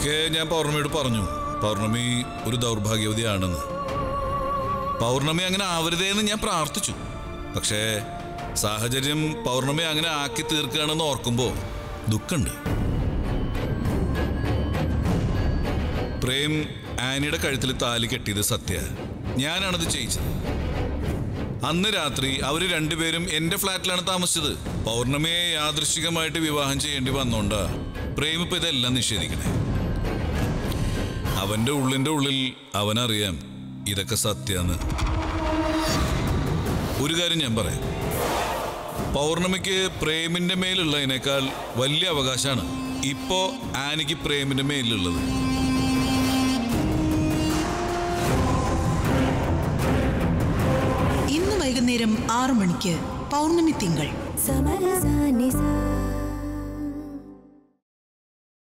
ഒരിക്കൽ ഞാൻ പൗർണമിയോട് പറഞ്ഞു പൗർണമി ഒരു ദൗർഭാഗ്യവതിയാണെന്ന് പൗർണമി അങ്ങനെ ആവരുതേന്ന് ഞാൻ പ്രാർത്ഥിച്ചു പക്ഷേ സാഹചര്യം പൗർണമി അങ്ങനെ ആക്കി തീർക്കുകയാണെന്ന് ഓർക്കുമ്പോൾ ദുഃഖമുണ്ട് പ്രേം ആനിയുടെ കഴുത്തിൽ താലി കെട്ടിയത് സത്യ ഞാനാണത് ചെയ്യിച്ചത് അന്ന് രാത്രി അവര് രണ്ടുപേരും എന്റെ ഫ്ലാറ്റിലാണ് താമസിച്ചത് പൗർണമിയെ യാദൃശികമായിട്ട് വിവാഹം ചെയ്യേണ്ടി വന്നോണ്ടാ പ്രേം ഇപ്പൊ ഇതെല്ലാം നിഷേധിക്കണേ അവന്റെ ഉള്ളിന്റെ ഉള്ളിൽ അവനറിയാം ഇതൊക്കെ സത്യാന്ന് ഒരു കാര്യം ഞാൻ പറയാം പൗർണമിക്ക് പ്രേമിന്റെ മേലുള്ളതിനേക്കാൾ വലിയ അവകാശമാണ് ഇപ്പോ ആനിക്ക് പ്രേമിന്റെ മേലുള്ളത് ഇന്ന് വൈകുന്നേരം ആറു മണിക്ക് പൗർണമി തിങ്കൾ സമരസ നിസ